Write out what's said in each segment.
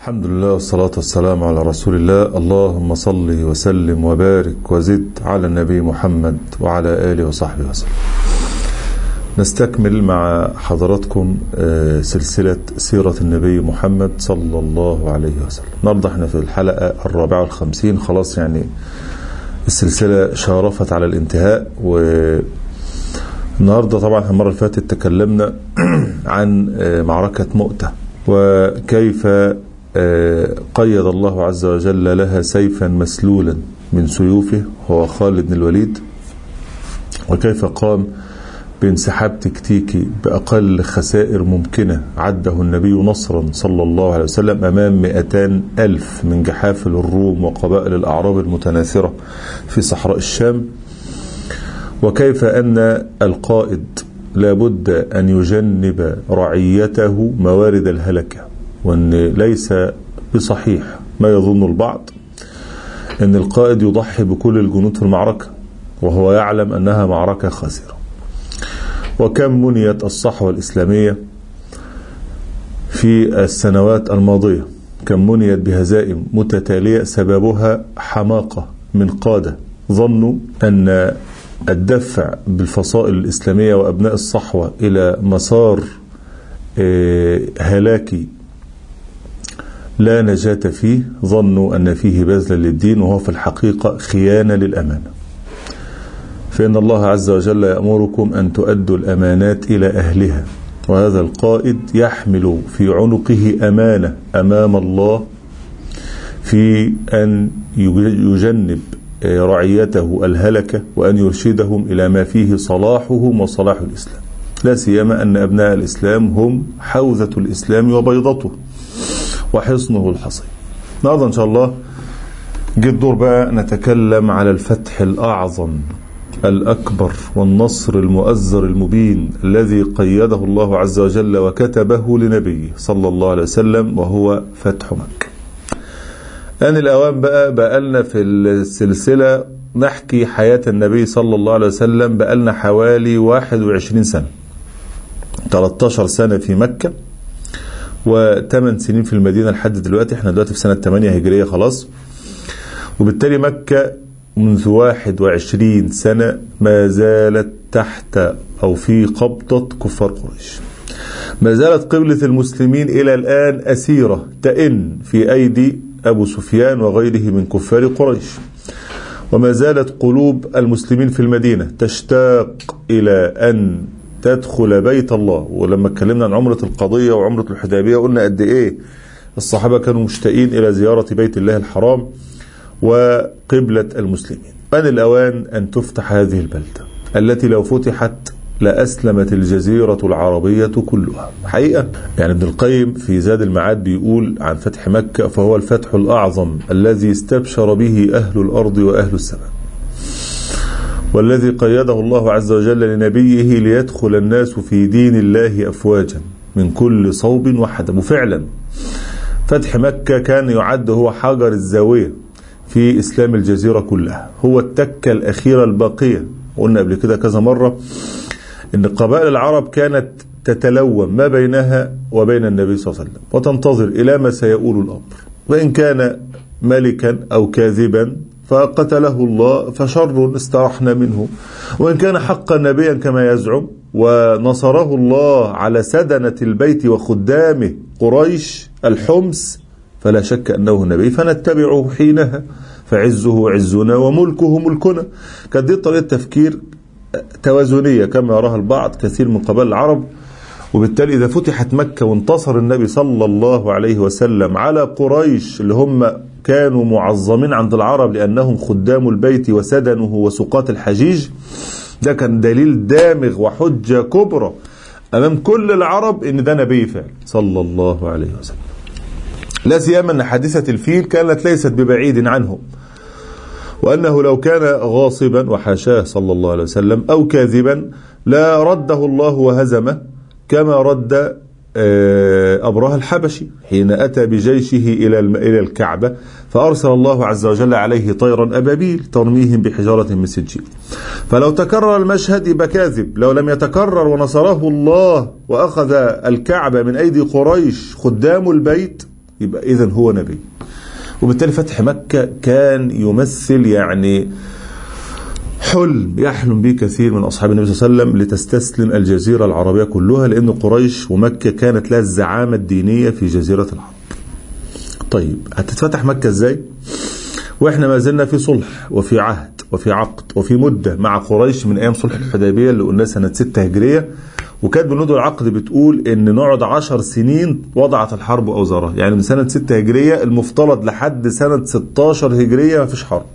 الحمد لله والصلاة والسلام على رسول الله اللهم صل وسلم وبارك وزد على النبي محمد وعلى آله وصحبه وسلم نستكمل مع حضراتكم سلسلة سيرة النبي محمد صلى الله عليه وسلم النهارده احنا في الحلقة الرابعة والخمسين خلاص يعني السلسلة شارفت على الانتهاء والنهارده طبعا المرة اللي فاتت تكلمنا عن معركة مؤتة وكيف قيد الله عز وجل لها سيفا مسلولا من سيوفه هو خالد بن الوليد وكيف قام بانسحاب تكتيكي بأقل خسائر ممكنة عده النبي نصرا صلى الله عليه وسلم أمام 200 ألف من جحافل الروم وقبائل الأعراب المتناثرة في صحراء الشام وكيف أن القائد لابد أن يجنب رعيته موارد الهلكة وأن ليس بصحيح ما يظن البعض أن القائد يضحي بكل الجنود في المعركة وهو يعلم أنها معركة خاسرة وكم منيت الصحوة الإسلامية في السنوات الماضية كم منيت بهزائم متتالية سببها حماقة من قادة ظنوا أن الدفع بالفصائل الإسلامية وأبناء الصحوة إلى مسار هلاكي لا نجاة فيه ظنوا أن فيه بذلا للدين وهو في الحقيقة خيانة للأمانة فإن الله عز وجل يأمركم أن تؤدوا الأمانات إلى أهلها وهذا القائد يحمل في عنقه أمانة أمام الله في أن يجنب رعيته الهلكة وأن يرشدهم إلى ما فيه صلاحهم وصلاح الإسلام لا سيما أن أبناء الإسلام هم حوزة الإسلام وبيضته وحصنه الحصين النهارده إن شاء الله جه الدور بقى نتكلم على الفتح الأعظم الأكبر والنصر المؤزر المبين الذي قيده الله عز وجل وكتبه لنبيه صلى الله عليه وسلم وهو فتح مكة آن الأوان بقى بقالنا في السلسلة نحكي حياة النبي صلى الله عليه وسلم بقالنا حوالي 21 سنة 13 سنة في مكة و8 سنين في المدينة لحد دلوقتي احنا دلوقتي في سنة 8 هجرية خلاص وبالتالي مكة منذ 21 سنة ما زالت تحت أو في قبضة كفار قريش ما زالت قبلة المسلمين إلى الآن أسيرة تئن في أيدي أبو سفيان وغيره من كفار قريش وما زالت قلوب المسلمين في المدينة تشتاق إلى أن تدخل بيت الله ولما اتكلمنا عن عمرة القضية وعمرة الحديبية قلنا قد إيه الصحابة كانوا مشتاقين إلى زيارة بيت الله الحرام وقبلة المسلمين أن الأوان أن تفتح هذه البلدة التي لو فتحت لأسلمت الجزيرة العربية كلها حقيقة يعني ابن القيم في زاد المعاد بيقول عن فتح مكة فهو الفتح الأعظم الذي استبشر به أهل الأرض وأهل السماء والذي قيده الله عز وجل لنبيه ليدخل الناس في دين الله أفواجا من كل صوب وحدب وفعلا فتح مكة كان يعد هو حجر الزاوية في إسلام الجزيرة كلها هو التكة الأخيرة الباقية قلنا قبل كده كذا مرة ان قبائل العرب كانت تتلوم ما بينها وبين النبي صلى الله عليه وسلم وتنتظر الى ما سيؤول الامر وان كان ملكا او كاذبا فقتله الله فشر استرحنا منه وان كان حقا نبيا كما يزعم ونصره الله على سدنة البيت وخدامه قريش الحمس فلا شك انه نبي فنتبعه حينها فعزه عزنا وملكه ملكنا كانت دي طريقه تفكير توازنية كما يراها البعض كثير من قبائل العرب وبالتالي إذا فتحت مكة وانتصر النبي صلى الله عليه وسلم على قريش اللي هم كانوا معظمين عند العرب لأنهم خدام البيت وسدنه وسقاط الحجيج ده كان دليل دامغ وحجة كبرى أمام كل العرب إن ده نبي فعل صلى الله عليه وسلم لا سيما أن حادثة الفيل كانت ليست ببعيد عنهم وأنه لو كان غاصبا وحاشاه صلى الله عليه وسلم أو كاذبا لا رده الله وهزمه كما رد أبراه الحبشي حين أتى بجيشه إلى إلى الكعبة فأرسل الله عز وجل عليه طيرا أبابيل ترميهم بحجارة من سجيل فلو تكرر المشهد يبقى كاذب لو لم يتكرر ونصره الله وأخذ الكعبة من أيدي قريش خدام البيت يبقى إذا هو نبي وبالتالي فتح مكة كان يمثل يعني حلم يحلم به كثير من أصحاب النبي صلى الله عليه وسلم لتستسلم الجزيرة العربية كلها لأن قريش ومكة كانت لها الزعامة الدينية في جزيرة العرب طيب هتتفتح مكة ازاي واحنا ما زلنا في صلح وفي عهد وفي عقد وفي مدة مع قريش من ايام صلح الحديبية اللي قلنا سنة 6 هجرية وكانت بنود العقد بتقول ان نقعد 10 سنين وضعت الحرب اوزارها يعني من سنة 6 هجرية المفترض لحد سنة 16 هجرية ما فيش حرب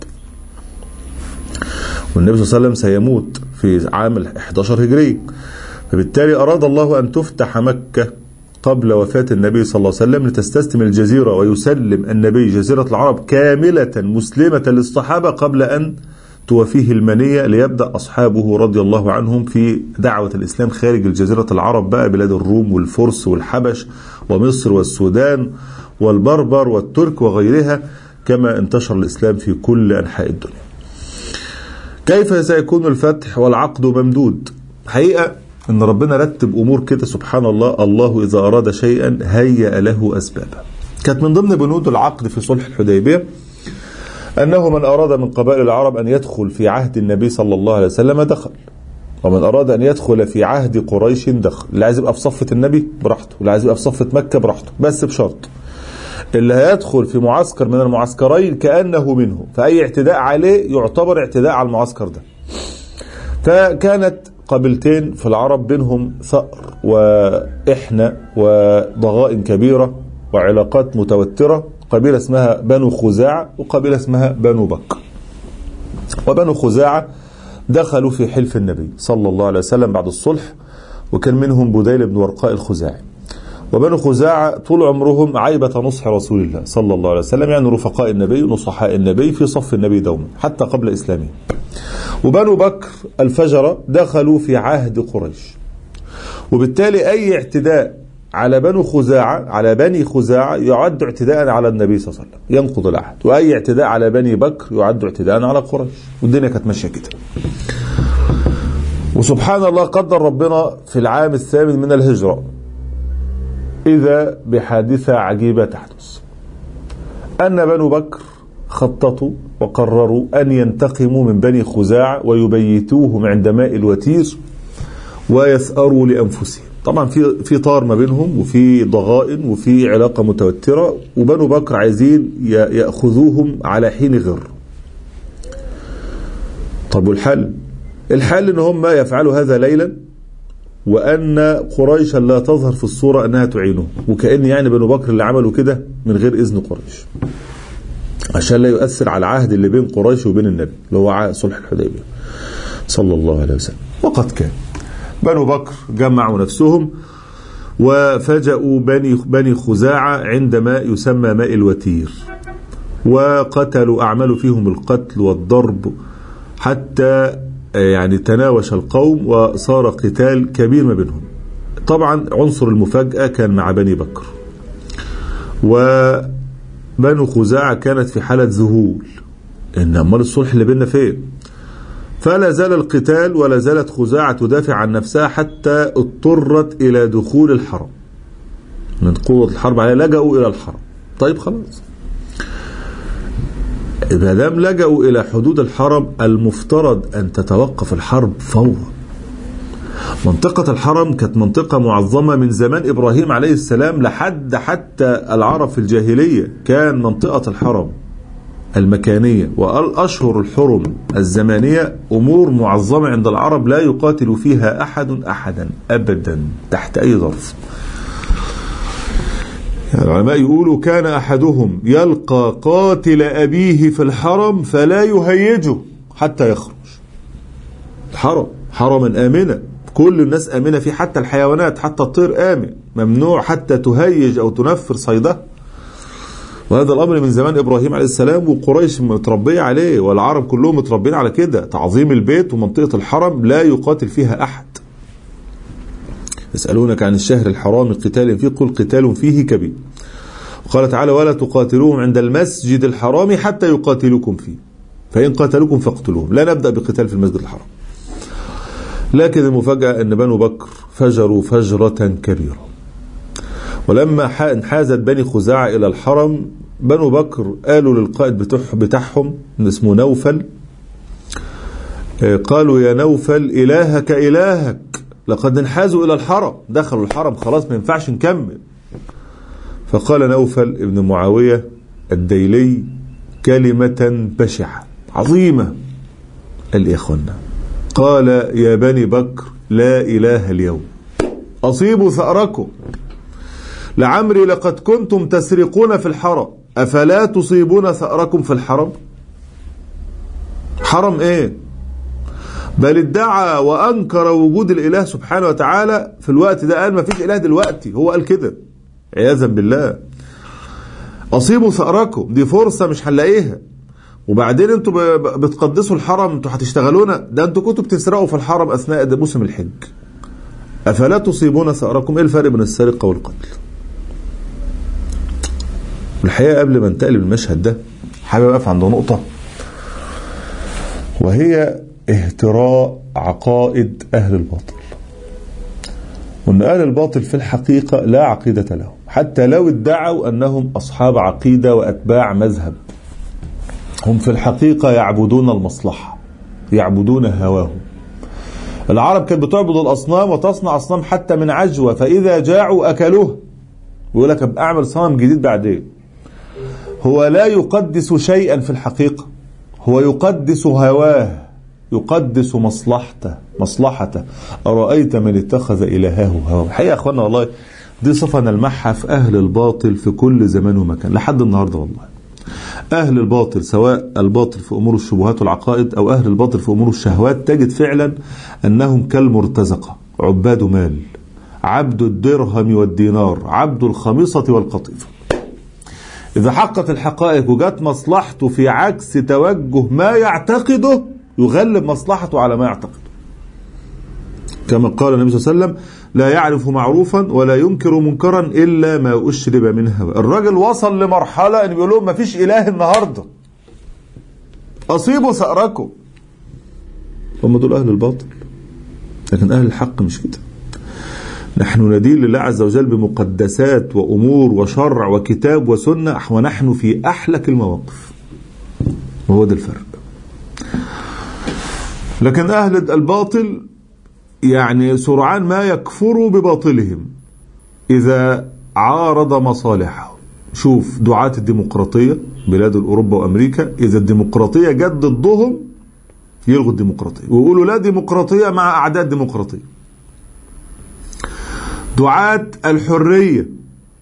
والنبي صلى الله عليه وسلم سيموت في عام 11 هجري فبالتالي أراد الله أن تفتح مكة قبل وفاة النبي صلى الله عليه وسلم لتستسلم الجزيرة ويسلم النبي جزيرة العرب كاملة مسلمة للصحابة قبل أن توفيه المنية ليبدأ أصحابه رضي الله عنهم في دعوة الإسلام خارج الجزيرة العرب بقى بلاد الروم والفرس والحبش ومصر والسودان والبربر والترك وغيرها كما انتشر الإسلام في كل أنحاء الدنيا كيف سيكون الفتح والعقد ممدود حقيقة ان ربنا رتب امور كده سبحان الله الله اذا اراد شيئا هيأ له اسبابا كانت من ضمن بنود العقد في صلح الحديبيه انه من اراد من قبائل العرب ان يدخل في عهد النبي صلى الله عليه وسلم دخل ومن اراد ان يدخل في عهد قريش دخل اللي عايز يبقى في صفه النبي براحته واللي عايز يبقى في صفه مكه براحته بس بشرط اللي هيدخل في معسكر من المعسكرين كانه منه فاي اعتداء عليه يعتبر اعتداء على المعسكر ده فكانت قبيلتين في العرب بينهم ثأر وإحنى وضغائن كبيرة وعلاقات متوترة قبيلة اسمها بنو خزاعة وقبيلة اسمها بنو بكر وبنو خزاعة دخلوا في حلف النبي صلى الله عليه وسلم بعد الصلح وكان منهم بديل بن ورقاء الخزاعي وبنو خزاعة طول عمرهم عيبة نصح رسول الله صلى الله عليه وسلم يعني رفقاء النبي ونصحاء النبي في صف النبي دوما حتى قبل إسلامه وبنو بكر الفجرة دخلوا في عهد قريش وبالتالي أي اعتداء على بنو خزاعة على بني خزاعة يعد اعتداء على النبي صلى الله عليه وسلم ينقض العهد وأي اعتداء على بني بكر يعد اعتداء على قريش والدنيا كانت ماشية كده وسبحان الله قدر ربنا في العام الثامن من الهجرة إذا بحادثة عجيبة تحدث أن بنو بكر خططوا وقرروا أن ينتقموا من بني خزاعة ويبيتوهم عند ماء الوتير ويثأروا لأنفسهم طبعا في في طار ما بينهم وفي ضغائن وفي علاقة متوترة وبنو بكر عايزين يأخذوهم على حين غر طب والحل الحل ان هم يفعلوا هذا ليلا وان قريشا لا تظهر في الصورة انها تعينهم وكأن يعني بنو بكر اللي عملوا كده من غير اذن قريش عشان لا يؤثر على العهد اللي بين قريش وبين النبي اللي هو صلح الحديبية صلى الله عليه وسلم وقد كان بنو بكر جمعوا نفسهم وفجأوا بني بني خزاعة عند ماء يسمى ماء الوتير وقتلوا أعملوا فيهم القتل والضرب حتى يعني تناوش القوم وصار قتال كبير ما بينهم طبعا عنصر المفاجأة كان مع بني بكر وبنو خزاعة كانت في حالة ذهول إن أمال الصلح اللي بيننا فين فلا زال القتال ولا زالت خزاعة تدافع عن نفسها حتى اضطرت إلى دخول الحرم من قوة الحرب عليها لجأوا إلى الحرم طيب خلاص إذا دام لجأوا إلى حدود الحرم المفترض أن تتوقف الحرب فورا منطقة الحرم كانت منطقة معظمة من زمان إبراهيم عليه السلام لحد حتى العرب في الجاهلية كان منطقة الحرم المكانية والأشهر الحرم الزمانية أمور معظمة عند العرب لا يقاتل فيها أحد أحدا أبدا تحت أي ظرف العلماء يقولوا كان أحدهم يلقى قاتل أبيه في الحرم فلا يهيجه حتى يخرج الحرم حرما آمنا كل الناس آمنة فيه حتى الحيوانات حتى الطير آمن ممنوع حتى تهيج أو تنفر صيده وهذا الأمر من زمان إبراهيم عليه السلام وقريش متربية عليه والعرب كلهم متربين على كده تعظيم البيت ومنطقة الحرم لا يقاتل فيها أحد يسألونك عن الشهر الحرام قتال فيه قل قتال فيه كبير وقال تعالى ولا تقاتلوهم عند المسجد الحرام حتى يقاتلوكم فيه فإن قاتلوكم فاقتلوهم لا نبدأ بقتال في المسجد الحرام لكن المفاجأة أن بنو بكر فجروا فجرة كبيرة ولما انحازت بني خزاعة إلى الحرم بنو بكر قالوا للقائد بتاعهم اسمه نوفل قالوا يا نوفل إلهك إلهك لقد انحازوا إلى الحرم دخلوا الحرم خلاص ما ينفعش نكمل فقال نوفل ابن معاوية الديلي كلمة بشعة عظيمة قال يا أخوانا قال يا بني بكر لا إله اليوم أصيبوا ثأركم لعمري لقد كنتم تسرقون في الحرم أفلا تصيبون ثأركم في الحرم حرم إيه بل ادعى وأنكر وجود الإله سبحانه وتعالى في الوقت ده قال ما فيش إله دلوقتي هو قال كده عياذا بالله أصيبوا ثأركم دي فرصة مش هنلاقيها وبعدين انتوا بتقدسوا الحرم انتوا هتشتغلونا ده انتوا كنتوا بتسرقوا في الحرم اثناء موسم الحج افلا تصيبون ثأركم ايه الفرق بين السرقه والقتل الحقيقه قبل ما انتقل بالمشهد ده حابب اقف عند نقطه وهي اهتراء عقائد اهل الباطل وان اهل الباطل في الحقيقه لا عقيده لهم حتى لو ادعوا انهم اصحاب عقيده واتباع مذهب هم في الحقيقة يعبدون المصلحة يعبدون هواهم العرب كانت بتعبد الأصنام وتصنع أصنام حتى من عجوة فإذا جاعوا أكلوه يقول لك أعمل صنم جديد بعدين هو لا يقدس شيئا في الحقيقة هو يقدس هواه يقدس مصلحته مصلحته أرأيت من اتخذ إلهه هواه الحقيقة يا أخوانا والله دي صفة نلمحها في أهل الباطل في كل زمان ومكان لحد النهاردة والله أهل الباطل سواء الباطل في أمور الشبهات والعقائد أو أهل الباطل في أمور الشهوات تجد فعلا أنهم كالمرتزقة عباد مال عبد الدرهم والدينار عبد الخميصة والقطيفة إذا حقت الحقائق وجات مصلحته في عكس توجه ما يعتقده يغلب مصلحته على ما يعتقده كما قال النبي صلى الله عليه وسلم لا يعرف معروفا ولا ينكر منكرا الا ما اشرب من هوى الراجل وصل لمرحله ان بيقول لهم ما فيش اله النهارده اصيبوا ثأركم هم دول اهل الباطل لكن اهل الحق مش كده نحن ندين لله عز وجل بمقدسات وامور وشرع وكتاب وسنه ونحن في احلك المواقف وهو ده الفرق لكن اهل الباطل يعني سرعان ما يكفروا بباطلهم إذا عارض مصالحهم شوف دعاة الديمقراطية بلاد أوروبا وأمريكا إذا الديمقراطية جت ضدهم يلغوا الديمقراطية ويقولوا لا ديمقراطية مع أعداء الديمقراطية دعاة الحرية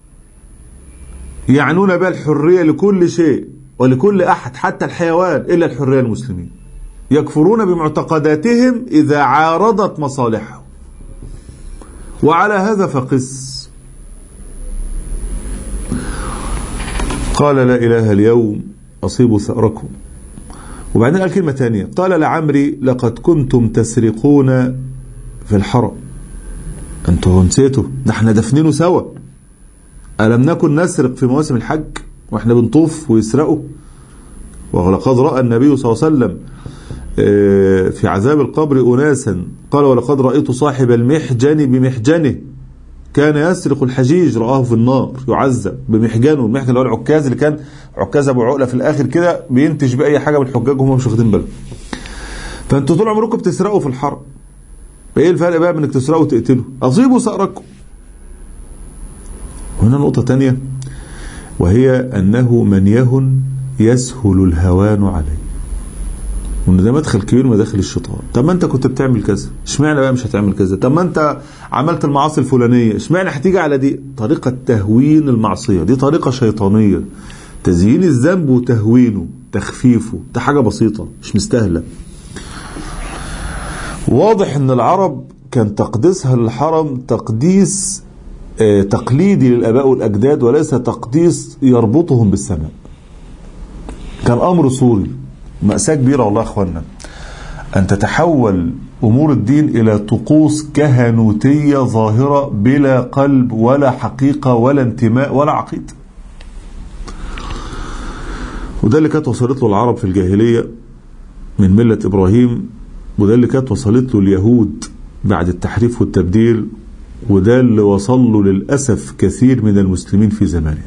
يعنون بها الحرية لكل شيء ولكل أحد حتى الحيوان إلا الحرية المسلمين يكفرون بمعتقداتهم إذا عارضت مصالحهم وعلى هذا فقس قال لا إله اليوم أصيب ثأركم وبعدين قال كلمة ثانية قال لعمري لقد كنتم تسرقون في الحرم انتوا نسيتوا ده احنا دفنينه سوا ألم نكن نسرق في مواسم الحج واحنا بنطوف ويسرقوا ولقد رأى النبي صلى الله عليه وسلم في عذاب القبر أناسا قال ولقد رأيت صاحب المحجن بمحجنه كان يسرق الحجيج رآه في النار يعذب بمحجنه المحجن اللي هو العكاز اللي كان عكاز أبو عقلة في الآخر كده بينتج بأي حاجة من الحجاج وهم مش واخدين بالهم فأنتوا طول عمركم بتسرقوا في الحرم ايه الفرق بقى بين انك تسرقوا وتقتلوا اصيبوا ثأركم هنا نقطة تانية وهي أنه من يهن يسهل الهوان عليه وان ده مدخل كبير من مداخل الشيطان طب ما انت كنت بتعمل كذا اشمعنى بقى مش هتعمل كذا طب ما انت عملت المعاصي الفلانيه اشمعنى هتيجي على دي طريقه تهوين المعصيه دي طريقه شيطانيه تزيين الذنب وتهوينه تخفيفه ده حاجه بسيطه مش مستاهله واضح ان العرب كان تقديسها للحرم تقديس اه تقليدي للاباء والاجداد وليس تقديس يربطهم بالسماء كان امر صوري مأساة كبيرة والله يا أخوانا أن تتحول أمور الدين إلى طقوس كهنوتية ظاهرة بلا قلب ولا حقيقة ولا انتماء ولا عقيدة وده اللي كانت وصلت له العرب في الجاهلية من ملة إبراهيم وده اللي كانت وصلت له اليهود بعد التحريف والتبديل وده اللي وصل له للأسف كثير من المسلمين في زماننا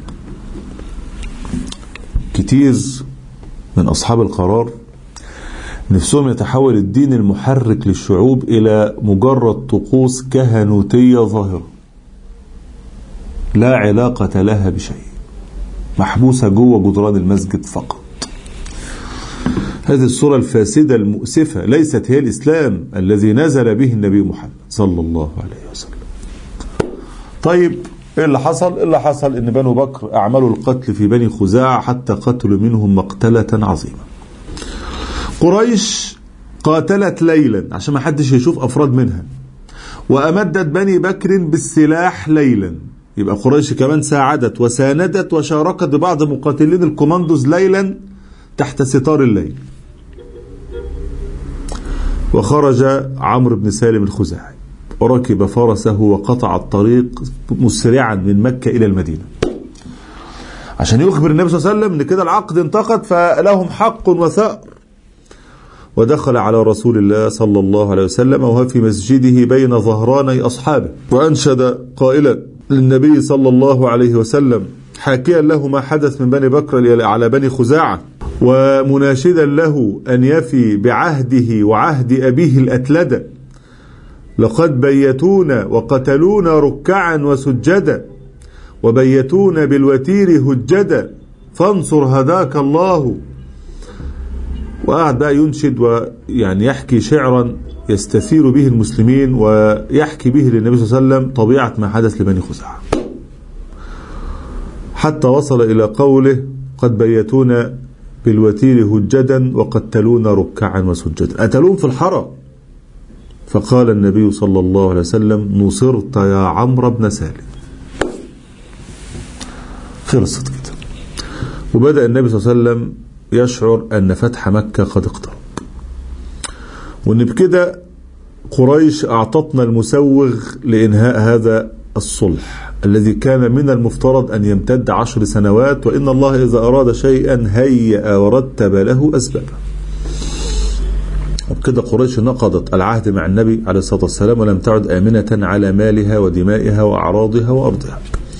كتير من أصحاب القرار نفسهم يتحول الدين المحرك للشعوب إلى مجرد طقوس كهنوتية ظاهرة لا علاقة لها بشيء محبوسة جوه جدران المسجد فقط هذه الصورة الفاسدة المؤسفة ليست هي الإسلام الذي نزل به النبي محمد صلى الله عليه وسلم طيب ايه اللي حصل اللي حصل ان بنو بكر اعملوا القتل في بني خزاعة حتى قتلوا منهم مقتلة عظيمة قريش قاتلت ليلا عشان ما حدش يشوف افراد منها وامدت بني بكر بالسلاح ليلا يبقى قريش كمان ساعدت وساندت وشاركت ببعض مقاتلين الكوماندوز ليلا تحت ستار الليل وخرج عمرو بن سالم الخزاعي وركب فرسه وقطع الطريق مسرعا من مكة إلى المدينة عشان يخبر النبي صلى الله عليه وسلم ان كده العقد انتقد فلهم حق وثأر ودخل على رسول الله صلى الله عليه وسلم وهو في مسجده بين ظهراني أصحابه وأنشد قائلا للنبي صلى الله عليه وسلم حاكيا له ما حدث من بني بكر على بني خزاعة ومناشدا له أن يفي بعهده وعهد أبيه الأتلدة لقد بيتونا وقتلونا ركعا وسجدا وبيتونا بالوتير هجدا فانصر هداك الله وقعد بقى ينشد ويعني يحكي شعرا يستثير به المسلمين ويحكي به للنبي صلى الله عليه وسلم طبيعة ما حدث لبني خزاعة حتى وصل إلى قوله قد بيتونا بالوتير هجدا وقتلونا ركعا وسجدا قتلوهم في الحرم فقال النبي صلى الله عليه وسلم نصرت يا عمرو بن سالم خلصت كده وبدأ النبي صلى الله عليه وسلم يشعر أن فتح مكة قد اقترب وأن بكده قريش أعطتنا المسوغ لإنهاء هذا الصلح الذي كان من المفترض أن يمتد عشر سنوات وإن الله إذا أراد شيئا هيأ ورتب له أسبابه وبكده قريش نقضت العهد مع النبي عليه الصلاة والسلام ولم تعد آمنة على مالها ودمائها وأعراضها وأرضها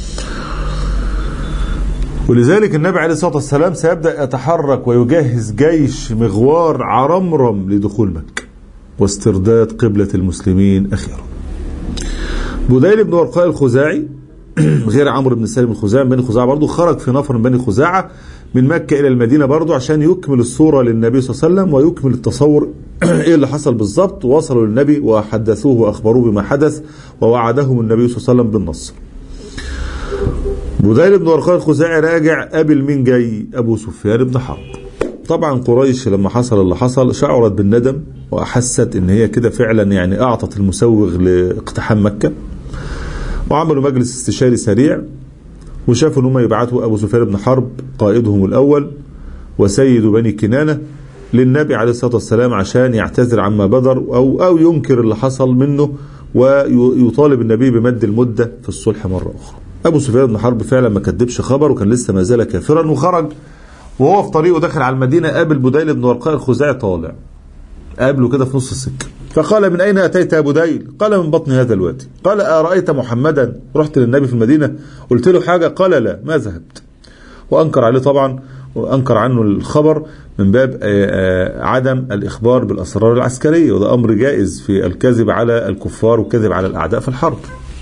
ولذلك النبي عليه الصلاة والسلام سيبدأ يتحرك ويجهز جيش مغوار عرمرم لدخول مكة واسترداد قبلة المسلمين أخيرا بديل بن ورقاء الخزاعي غير عمرو بن سالم الخزاعي بني خزاعة برضه خرج في نفر من بني خزاعة من مكة إلى المدينة برضه عشان يكمل الصورة للنبي صلى الله عليه وسلم ويكمل التصور إيه اللي حصل بالظبط وصلوا للنبي وحدثوه وأخبروه بما حدث ووعدهم النبي صلى الله عليه وسلم بالنصر بديل بن ورقاء الخزاعي راجع قابل مين جاي أبو سفيان بن حرب طبعا قريش لما حصل اللي حصل شعرت بالندم وأحست إن هي كده فعلا يعني أعطت المسوغ لاقتحام مكة وعملوا مجلس استشاري سريع وشافوا ان هم يبعتوا ابو سفيان بن حرب قائدهم الاول وسيد بني كنانه للنبي عليه الصلاه والسلام عشان يعتذر عما بدر او او ينكر اللي حصل منه ويطالب النبي بمد المده في الصلح مره اخرى. ابو سفيان بن حرب فعلا ما كدبش خبر وكان لسه ما زال كافرا وخرج وهو في طريقه داخل على المدينه قابل بديل بن ورقاء الخزاعي طالع. قابله كده في نص السكه. فقال من أين أتيت يا بديل قال من بطن هذا الوادي قال أرأيت محمدا رحت للنبي في المدينة قلت له حاجة قال لا ما ذهبت وأنكر عليه طبعا وأنكر عنه الخبر من باب عدم الإخبار بالأسرار العسكرية وده أمر جائز في الكذب على الكفار والكذب على الأعداء في الحرب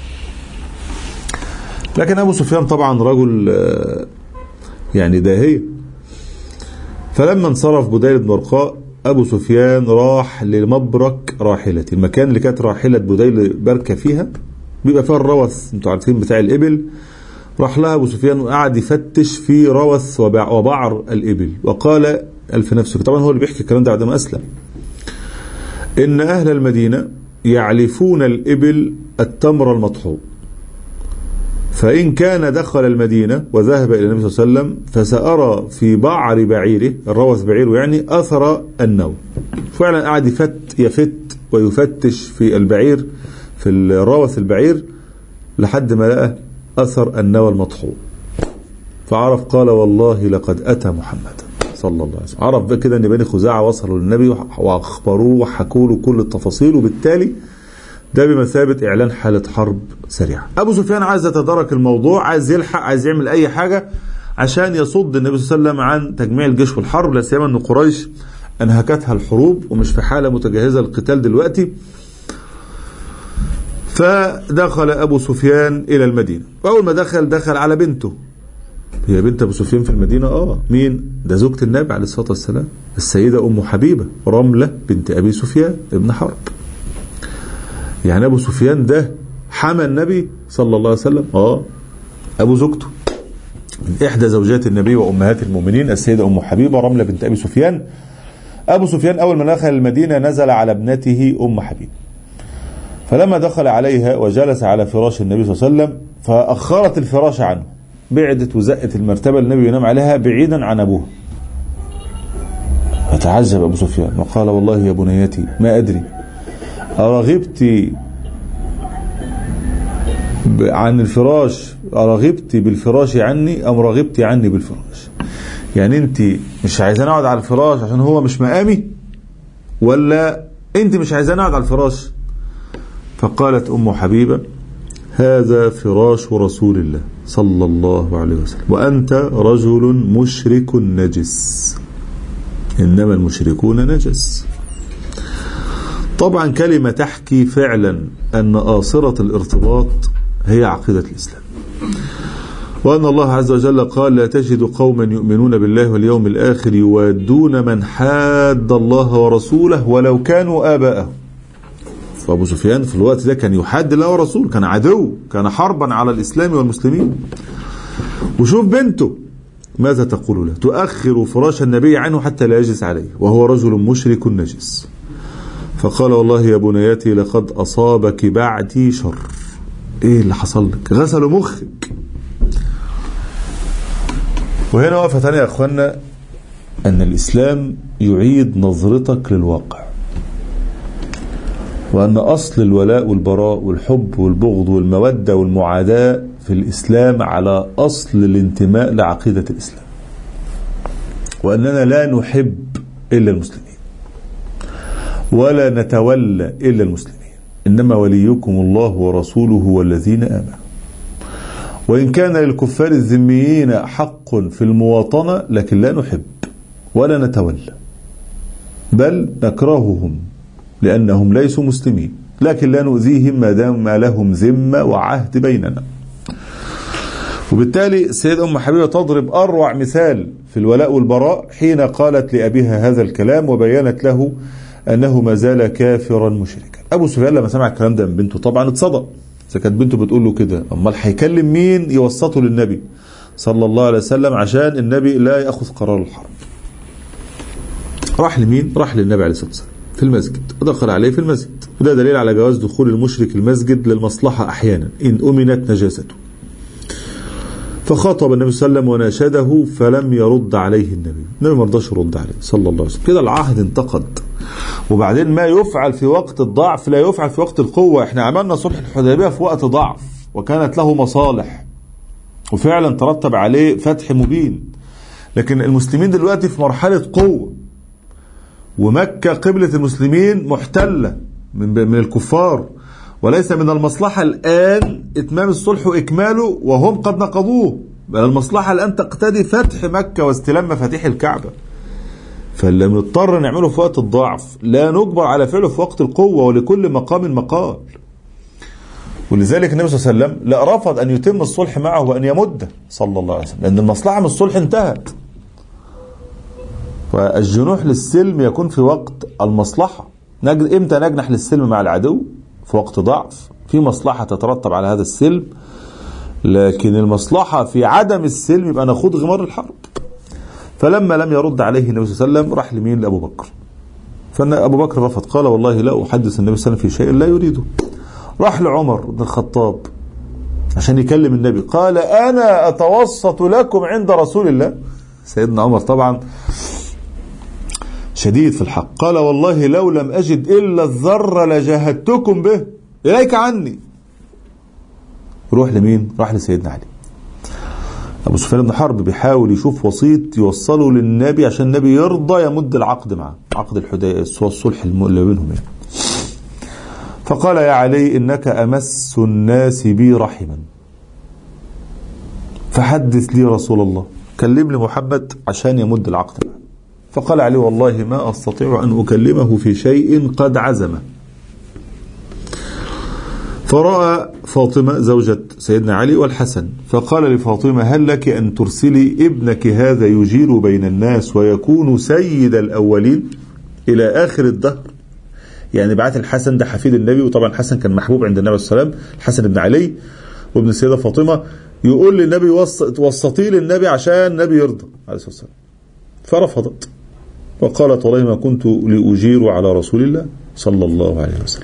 لكن أبو سفيان طبعا رجل يعني داهية فلما انصرف بديل بن ورقاء أبو سفيان راح لمبرك راحلته المكان اللي كانت راحلة بديل بركة فيها بيبقى فيها الروث انتوا عارفين بتاع الإبل راح لها أبو سفيان وقعد يفتش في روث وبعر الإبل وقال ألف نفسك طبعا هو اللي بيحكي الكلام ده بعد ما أسلم إن أهل المدينة يعلفون الإبل التمر المطحون فإن كان دخل المدينة وذهب إلى النبي صلى الله عليه وسلم فسأرى في بعر بعيره الروث بعيره يعني أثر النوم فعلا قعد يفت يفت ويفتش في البعير في الروث البعير لحد ما لقى أثر النوى المطحون فعرف قال والله لقد أتى محمد صلى الله عليه وسلم عرف بقى كده ان بني خزاعة وصلوا للنبي واخبروه وحكوا له كل التفاصيل وبالتالي ده بمثابة إعلان حالة حرب سريعة أبو سفيان عايز يتدارك الموضوع عايز يلحق عايز يعمل أي حاجة عشان يصد النبي صلى الله عليه وسلم عن تجميع الجيش والحرب لا سيما أن قريش أنهكتها الحروب ومش في حالة متجهزة للقتال دلوقتي فدخل أبو سفيان إلى المدينة وأول ما دخل دخل على بنته هي بنت أبو سفيان في المدينة آه مين ده زوجة النبي عليه الصلاة والسلام السيدة أم حبيبة رملة بنت أبي سفيان ابن حرب يعني أبو سفيان ده حمى النبي صلى الله عليه وسلم آه أبو زوجته من إحدى زوجات النبي وأمهات المؤمنين السيدة أم حبيبة رملة بنت أبي سفيان أبو سفيان أول ما دخل المدينة نزل على ابنته أم حبيبة فلما دخل عليها وجلس على فراش النبي صلى الله عليه وسلم فأخرت الفراش عنه بعدت وزقت المرتبة اللي النبي ينام عليها بعيدا عن أبوها فتعجب أبو سفيان وقال والله يا بنيتي ما أدري أرغبت عن الفراش أرغبت بالفراش عني أم رغبت عني بالفراش يعني أنت مش عايزاني أقعد على الفراش عشان هو مش مقامي ولا أنت مش عايزاني أقعد على الفراش فقالت أم حبيبة هذا فراش رسول الله صلى الله عليه وسلم وأنت رجل مشرك نجس إنما المشركون نجس طبعا كلمة تحكي فعلا أن آصرة الارتباط هي عقيدة الإسلام وأن الله عز وجل قال لا تجد قوما يؤمنون بالله واليوم الآخر يوادون من حاد الله ورسوله ولو كانوا آباءهم فأبو سفيان في الوقت ده كان يحاد الله ورسوله كان عدو كان حربا على الإسلام والمسلمين وشوف بنته ماذا تقول له تؤخر فراش النبي عنه حتى لا يجلس عليه وهو رجل مشرك نجس فقال والله يا بنيتي لقد أصابك بعدي شر ايه اللي حصل لك غسلوا مخك وهنا وقفة ثانية يا اخوانا ان الاسلام يعيد نظرتك للواقع وان اصل الولاء والبراء والحب والبغض والمودة والمعاداة في الاسلام على اصل الانتماء لعقيدة الاسلام واننا لا نحب الا المسلمين ولا نتولى الا المسلمين إنما وليكم الله ورسوله والذين آمنوا وإن كان للكفار الذميين حق في المواطنة لكن لا نحب ولا نتولى بل نكرههم لأنهم ليسوا مسلمين لكن لا نؤذيهم ما دام لهم ذمة وعهد بيننا وبالتالي السيدة أم حبيبة تضرب أروع مثال في الولاء والبراء حين قالت لأبيها هذا الكلام وبينت له أنه ما زال كافرا مشركا أبو سفيان لما سمع الكلام ده من بنته طبعا اتصدق إذا كانت بنته بتقول له كده أمال هيكلم مين يوسطه للنبي صلى الله عليه وسلم عشان النبي لا يأخذ قرار الحرب راح لمين؟ راح للنبي عليه الصلاة والسلام في المسجد ودخل عليه في المسجد وده دليل على جواز دخول المشرك المسجد للمصلحة أحيانا إن أمنت نجاسته فخاطب النبي صلى الله عليه وسلم وناشده فلم يرد عليه النبي النبي ما رضاش يرد عليه صلى الله عليه وسلم كده العهد انتقد وبعدين ما يفعل في وقت الضعف لا يفعل في وقت القوة احنا عملنا صلح الحديبية في وقت ضعف وكانت له مصالح وفعلا ترتب عليه فتح مبين لكن المسلمين دلوقتي في مرحلة قوة ومكة قبلة المسلمين محتلة من من الكفار وليس من المصلحة الآن إتمام الصلح وإكماله وهم قد نقضوه بل المصلحة الآن تقتضي فتح مكة واستلام مفاتيح الكعبة فاللي بنضطر نعمله في وقت الضعف لا نجبر على فعله في وقت القوة ولكل مقام مقال ولذلك النبي صلى الله عليه وسلم لا رفض أن يتم الصلح معه وأن يمده صلى الله عليه وسلم لأن المصلحة من الصلح انتهت فالجنوح للسلم يكون في وقت المصلحة نجد إمتى نجنح للسلم مع العدو في وقت ضعف في مصلحة تترتب على هذا السلم لكن المصلحة في عدم السلم يبقى نخوض غمار الحرب فلما لم يرد عليه النبي صلى الله عليه وسلم راح لمين لأبو بكر فأن أبو بكر رفض قال والله لا أحدث النبي صلى الله عليه وسلم في شيء لا يريده راح لعمر بن الخطاب عشان يكلم النبي قال أنا أتوسط لكم عند رسول الله سيدنا عمر طبعا شديد في الحق قال والله لو لم أجد إلا الذر لجاهدتكم به إليك عني روح لمين راح لسيدنا علي أبو سفيان بن حرب بيحاول يشوف وسيط يوصله للنبي عشان النبي يرضى يمد العقد معه عقد الحديبية الصلح اللي بينهم يعني فقال يا علي إنك أمس الناس بي رحما فحدث لي رسول الله كلم لي محمد عشان يمد العقد معه فقال علي والله ما أستطيع أن أكلمه في شيء قد عزمه فرأى فاطمة زوجة سيدنا علي والحسن فقال لفاطمة هل لك أن ترسلي ابنك هذا يجير بين الناس ويكون سيد الأولين إلى آخر الدهر يعني بعت الحسن ده حفيد النبي وطبعا الحسن كان محبوب عند النبي صلى الله عليه وسلم الحسن بن علي وابن السيدة فاطمة يقول للنبي وسطي للنبي عشان النبي يرضى عليه الصلاة والسلام فرفضت وقالت والله ما كنت لأجير على رسول الله صلى الله عليه وسلم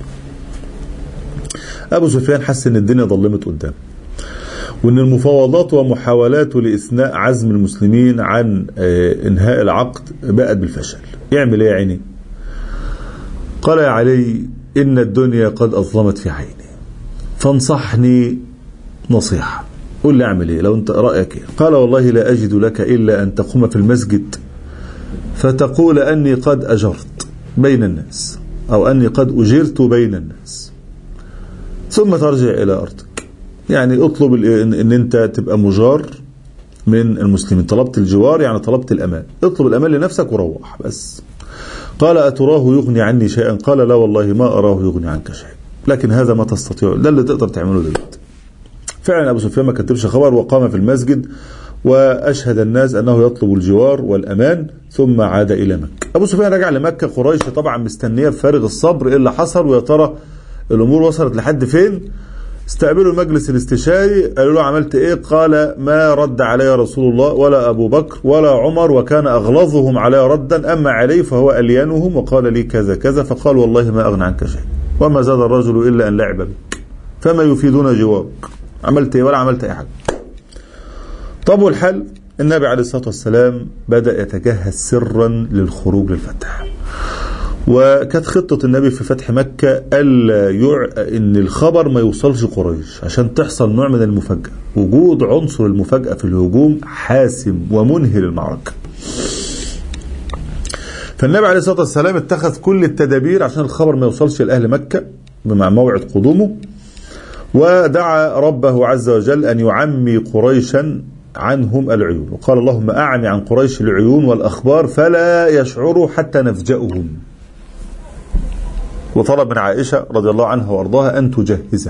أبو سفيان حس أن الدنيا ظلمت قدامه وأن المفاوضات ومحاولاته لإثناء عزم المسلمين عن إنهاء العقد بقت بالفشل يعمل إيه يا عيني قال يا علي إن الدنيا قد أظلمت في عيني فانصحني نصيحة قل لي أعمل إيه لو أنت رأيك إيه قال والله لا أجد لك إلا أن تقوم في المسجد فتقول أني قد أجرت بين الناس أو أني قد أجرت بين الناس ثم ترجع إلى أرضك يعني اطلب أن أنت تبقى مجار من المسلمين طلبت الجوار يعني طلبت الأمان اطلب الأمان لنفسك وروح بس قال أتراه يغني عني شيئا قال لا والله ما أراه يغني عنك شيئا لكن هذا ما تستطيع ده اللي تقدر تعمله دلوقتي فعلا أبو سفيان ما كتبش خبر وقام في المسجد وأشهد الناس أنه يطلب الجوار والأمان ثم عاد إلى مكة أبو سفيان رجع لمكة قريش طبعا مستنية بفارغ الصبر إيه اللي حصل ويا ترى الأمور وصلت لحد فين استقبلوا المجلس الاستشاري قالوا له عملت ايه قال ما رد علي رسول الله ولا ابو بكر ولا عمر وكان اغلظهم علي ردا اما علي فهو اليانهم وقال لي كذا كذا فقال والله ما اغنى عنك شيء وما زاد الرجل الا ان لعب بك فما يفيدون جوارك عملت ايه ولا عملت اي حاجه طب والحل النبي عليه الصلاه والسلام بدا يتجهز سرا للخروج للفتح وكانت خطة النبي في فتح مكة ألا يع... إن الخبر ما يوصلش قريش عشان تحصل نوع من المفاجأة وجود عنصر المفاجأة في الهجوم حاسم ومنهي للمعركة فالنبي عليه الصلاة والسلام اتخذ كل التدابير عشان الخبر ما يوصلش لأهل مكة مع موعد قدومه ودعا ربه عز وجل أن يعمي قريشا عنهم العيون وقال اللهم أعني عن قريش العيون والأخبار فلا يشعروا حتى نفجأهم وطلب من عائشة رضي الله عنها وارضاها أن تجهزه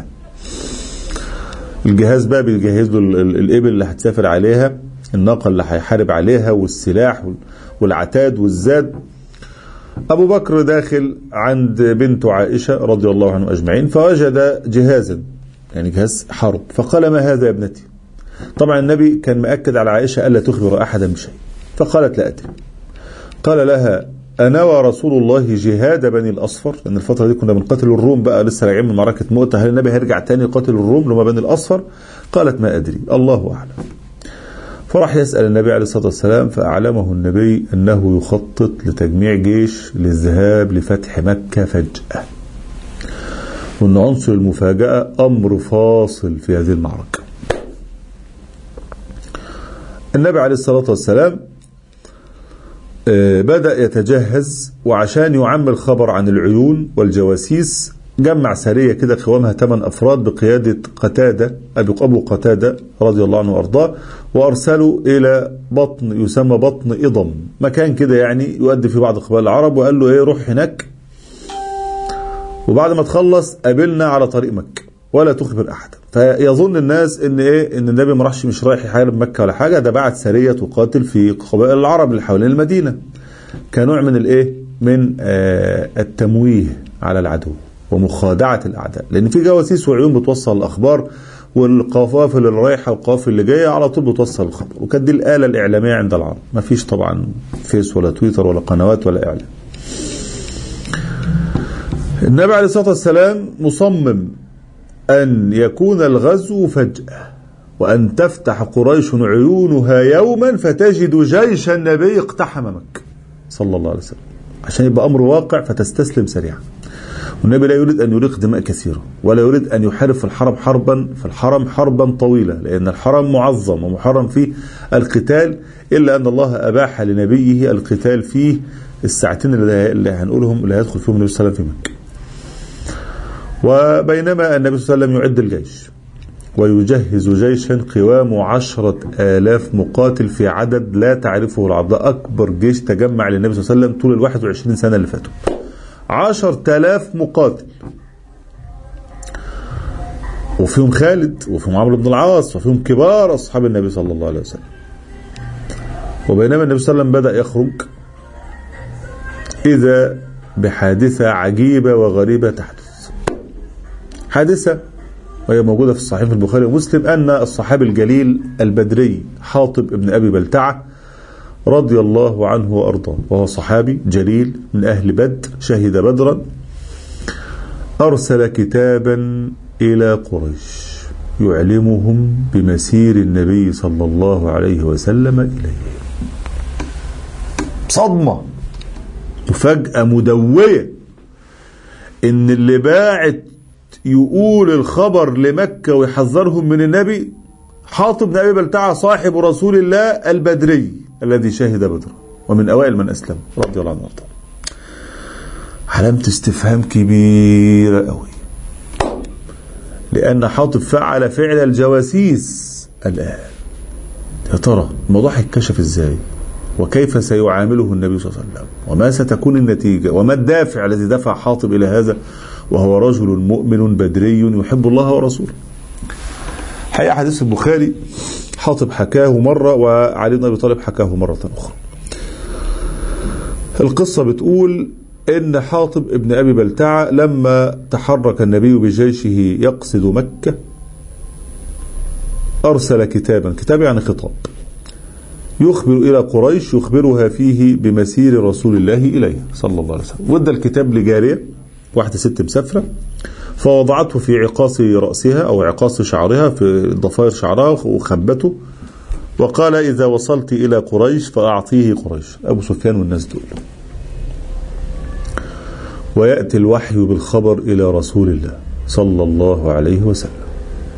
الجهاز بقى بيجهز له الإبل اللي هتسافر عليها الناقة اللي هيحارب عليها والسلاح والعتاد والزاد أبو بكر داخل عند بنت عائشة رضي الله عنه أجمعين فوجد جهازا يعني جهاز حرب فقال ما هذا يا ابنتي طبعا النبي كان مأكد على عائشة ألا تخبر أحدا بشيء فقالت لا أدري قال لها أنوى رسول الله جهاد بني الأصفر لأن الفترة دي كنا بنقاتل الروم بقى لسه راجعين من معركة مؤتة هل النبي هيرجع تاني يقاتل الروم لما بني الأصفر قالت ما أدري الله أعلم فراح يسأل النبي عليه الصلاة والسلام فأعلمه النبي أنه يخطط لتجميع جيش للذهاب لفتح مكة فجأة وأن عنصر المفاجأة أمر فاصل في هذه المعركة النبي عليه الصلاة والسلام بدأ يتجهز وعشان يعم الخبر عن العيون والجواسيس جمع سرية كده قوامها ثمان أفراد بقيادة قتادة أبي أبو قتادة رضي الله عنه وأرضاه وأرسلوا إلى بطن يسمى بطن إضم مكان كده يعني يؤدي في بعض قبائل العرب وقال له إيه روح هناك وبعد ما تخلص قابلنا على طريق مكة ولا تخبر أحدا فيظن الناس ان ايه ان النبي ما راحش مش رايح يحارب مكه ولا حاجه ده بعت سريه تقاتل في قبائل العرب اللي حوالين المدينه كنوع من الايه من آه التمويه على العدو ومخادعه الاعداء لان في جواسيس وعيون بتوصل الاخبار والقوافل اللي رايحه والقوافل اللي جايه على طول بتوصل الخبر وكانت دي الاله الاعلاميه عند العرب ما فيش طبعا فيس ولا تويتر ولا قنوات ولا اعلام النبي عليه الصلاه والسلام مصمم أن يكون الغزو فجأة وأن تفتح قريش عيونها يوما فتجد جيش النبي اقتحم مكة صلى الله عليه وسلم عشان يبقى أمر واقع فتستسلم سريعا والنبي لا يريد أن يريق دماء كثيرة ولا يريد أن يحارب في الحرم حربا في الحرم حربا طويلة لأن الحرم معظم ومحرم فيه القتال إلا أن الله أباح لنبيه القتال فيه الساعتين اللي هنقولهم اللي هيدخل فيهم النبي صلى الله عليه وسلم في مكة وبينما النبي صلى الله عليه وسلم يعد الجيش ويجهز جيشا قوامه عشرة آلاف مقاتل في عدد لا تعرفه العرب ده أكبر جيش تجمع للنبي صلى الله عليه وسلم طول الواحد وعشرين سنة اللي فاتوا عشر آلاف مقاتل وفيهم خالد وفيهم عمرو بن العاص وفيهم كبار أصحاب النبي صلى الله عليه وسلم وبينما النبي صلى الله عليه وسلم بدأ يخرج إذا بحادثة عجيبة وغريبة تحدث حادثة وهي موجودة في الصحيح البخاري ومسلم أن الصحابي الجليل البدري حاطب ابن أبي بلتعة رضي الله عنه وأرضاه وهو صحابي جليل من أهل بدر شهد بدرا أرسل كتابا إلى قريش يعلمهم بمسير النبي صلى الله عليه وسلم إليه صدمة مفاجأة مدوية إن اللي باعت يقول الخبر لمكة ويحذرهم من النبي حاطب بن أبي بلتعة صاحب رسول الله البدري الذي شهد بدرا ومن أوائل من أسلم رضي الله عنه وارضاه علامة استفهام كبيرة قوي لأن حاطب فعل فعل الجواسيس الآن يا ترى الموضوع هيتكشف ازاي وكيف سيعامله النبي صلى الله عليه وسلم وما ستكون النتيجة وما الدافع الذي دفع حاطب إلى هذا وهو رجل مؤمن بدري يحب الله ورسوله حقيقة حديث البخاري حاطب حكاه مرة وعلي بن أبي طالب حكاه مرة أخرى القصة بتقول إن حاطب ابن أبي بلتعة لما تحرك النبي بجيشه يقصد مكة أرسل كتابا كتاب يعني خطاب يخبر إلى قريش يخبرها فيه بمسير رسول الله إليه صلى الله عليه وسلم ودى الكتاب لجارية واحدة ست مسافرة فوضعته في عقاص رأسها أو عقاص شعرها في ضفائر شعرها وخبته وقال إذا وصلت إلى قريش فأعطيه قريش أبو سفيان والناس دول ويأتي الوحي بالخبر إلى رسول الله صلى الله عليه وسلم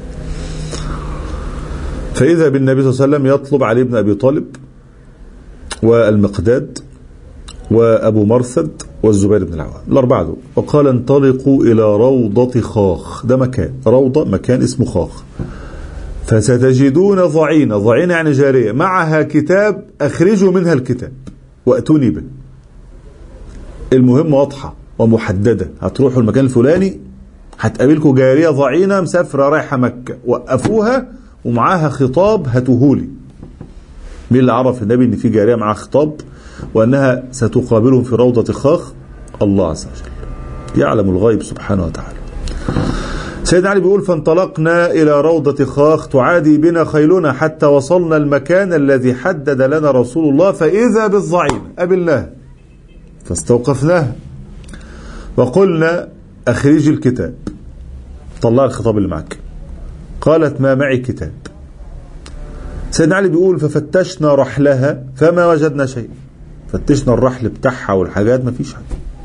فإذا بالنبي صلى الله عليه وسلم يطلب علي بن أبي طالب والمقداد وأبو مرثد والزبير بن العوام الأربعة دول وقال انطلقوا إلى روضة خاخ ده مكان روضة مكان اسمه خاخ فستجدون ضعينة ضعينة يعني جارية معها كتاب أخرجوا منها الكتاب وأتوني به المهمة واضحة ومحددة هتروحوا المكان الفلاني هتقابلكم جارية ضعينة مسافرة رايحة مكة وقفوها ومعاها خطاب هاتوهولي مين اللي عرف النبي ان في جارية معاها خطاب وانها ستقابلهم في روضة خاخ الله عز وجل يعلم الغيب سبحانه وتعالى سيدنا علي بيقول فانطلقنا إلى روضة خاخ تعادي بنا خيلنا حتى وصلنا المكان الذي حدد لنا رسول الله فإذا بالضعين قابلناه فاستوقفناه وقلنا أخرج الكتاب طلع الخطاب اللي معك قالت ما معي كتاب سيدنا علي بيقول ففتشنا رحلها فما وجدنا شيء فتشنا الرحل بتاعها والحاجات ما فيش حاجة